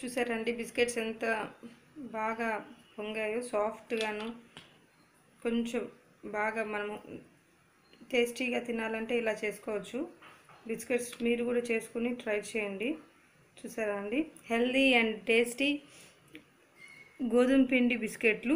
చూసారండి బిస్కెట్స్ ఎంత బాగా పొంగాయో సాఫ్ట్గాను కొంచెం బాగా మనము టేస్టీగా తినాలంటే ఇలా చేసుకోవచ్చు బిస్కెట్స్ మీరు కూడా చేసుకుని ట్రై చేయండి చూసారా అండి హెల్దీ అండ్ టేస్టీ గోధుమ పిండి బిస్కెట్లు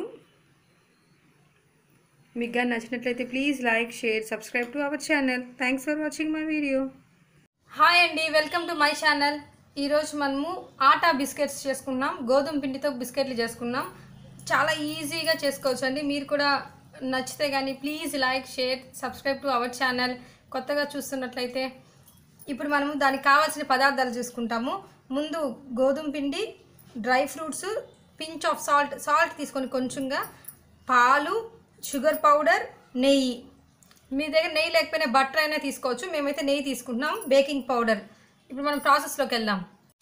మీకు కానీ నచ్చినట్లయితే please like share subscribe to our channel thanks for watching my video hi అండి వెల్కమ్ టు మై ఛానల్ ఈరోజు మనము ఆటా బిస్కెట్స్ చేసుకున్నాం గోధుమ పిండితో బిస్కెట్లు చేసుకున్నాం చాలా ఈజీగా చేసుకోవచ్చు అండి మీరు కూడా నచ్చితే కానీ please like share subscribe to our channel కొత్తగా చూస్తున్నట్లయితే ఇప్పుడు మనము దానికి కావాల్సిన పదార్థాలు చూసుకుంటాము ముందు గోధుమ పిండి dry fruits pinch of salt salt తీసుకొని కొంచెంగా పాలు షుగర్ పౌడర్ నెయ్యి మీ దగ్గర నెయ్యి లేకపోయినా బటర్ అయినా తీసుకోవచ్చు మేమైతే నెయ్యి తీసుకుంటున్నాం బేకింగ్ పౌడర్ ఇప్పుడు మనం ప్రాసెస్లోకి వెళ్దాం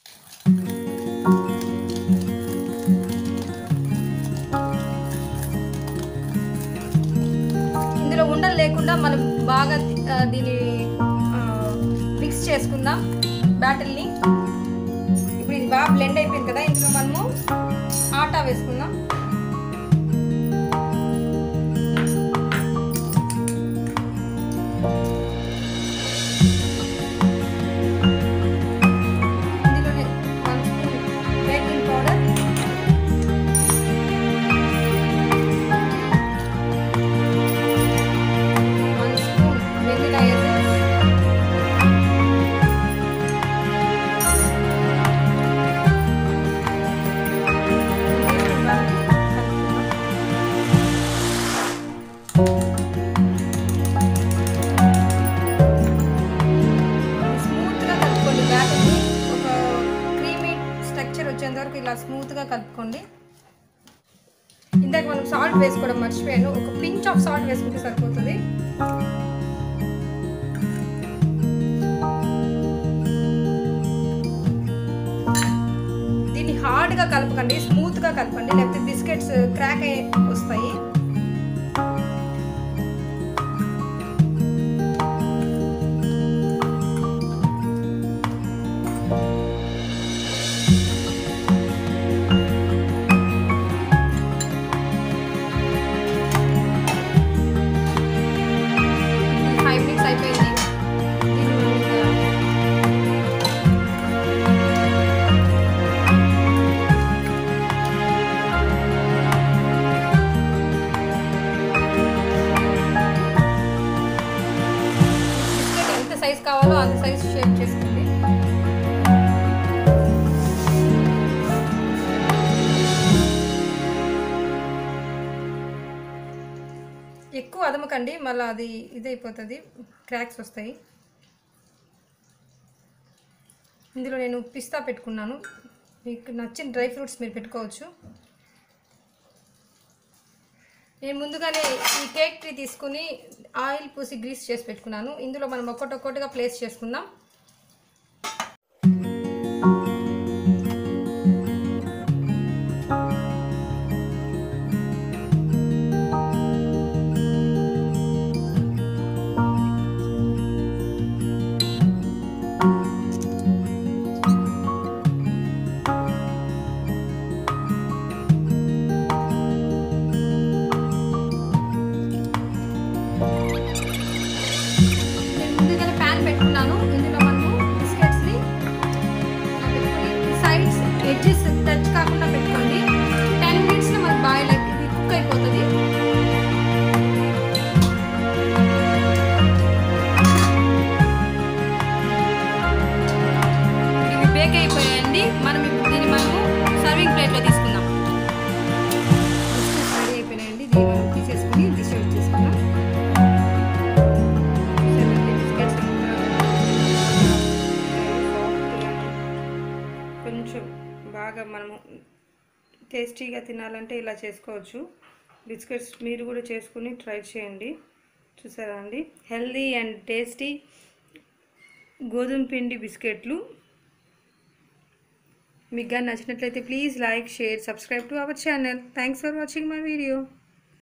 ఇందులో ఉండలు లేకుండా మనం బాగా ఆ, దీన్ని మిక్స్ చేసుకుందాం బ్యాటర్ని ఇప్పుడు ఇది బాగా బ్లెండ్ అయిపోయింది కదా ఇందులో మనము ఆటా వేసుకుందాం ఇందులోనే one spoon baking powder one spoon vanilla essence స్మూత్గా కలుపుకోండి బ్యాటర్ని ఒక క్రీమీ స్ట్రక్చర్ వచ్చేంత వరకు ఇలా స్మూత్గా కలుపుకోండి ఇందాక మనం సాల్ట్ వేసుకోవడం మర్చిపోయాను ఒక పించ్ ఆఫ్ సాల్ట్ వేసుకుంటే సరిపోతుంది దీన్ని హార్డ్గా కలపకండి స్మూత్గా కలపండి లేకపోతే బిస్కెట్స్ క్రాక్ అయ్యి వస్తాయి ఫైవ్ మినిట్స్ అయిపోయింది దీన్ని మనం ఇంకా బిస్కెట్ ఎంత సైజ్ కావాలో అంత సైజ్ షేప్ చేసుకోండి ఎక్కువ అదమకండి మళ్ళీ అది ఇదైపోతుంది క్రాక్స్ వస్తాయి ఇందులో నేను పిస్తా పెట్టుకున్నాను మీకు నచ్చిన డ్రై ఫ్రూట్స్ మీరు పెట్టుకోవచ్చు నేను ముందుగానే ఈ కేక్ ట్రీ తీసుకుని ఆయిల్ పూసి గ్రీస్ చేసి పెట్టుకున్నాను ఇందులో మనం ఒక్కొక్కటి ఒక్కొక్కటిగా ప్లేస్ చేసుకుందాం నేను ముందుగానే ప్యాన్ పెట్టుకున్నాను ఇందులో మనము బిస్కెట్స్ని సైడ్స్ ఎడ్జెస్ టచ్ కాకుండా పెట్టుకోండి టెన్ మినిట్స్లో మనకి బాయిల్ ఇది కుక్ అయిపోతుంది ఇవి బేక్ అయిపోయాయండి మనం ఇప్పుడు దీన్ని మనము సర్వింగ్ ప్లేట్లో తీసుకుందాం బిస్కెట్స్ రెడీ అయిపోయినాయండి దీన్ని మనం తీసేసుకుని డిష్ అవుట్ చేసుకుందాం చూసారండి బిస్కెట్స్ ఎంత సాఫ్ట్గాను కొంచెం బాగా మనము టేస్టీగా తినాలంటే ఇలా చేసుకోవచ్చు బిస్కెట్స్ మీరు కూడా చేసుకుని ట్రై చేయండి చూసారా అండి హెల్దీ అండ్ టేస్టీ గోధుమ పిండి బిస్కెట్లు మీకు కానీ నచ్చినట్లయితే please like share subscribe to our channel thanks for watching my video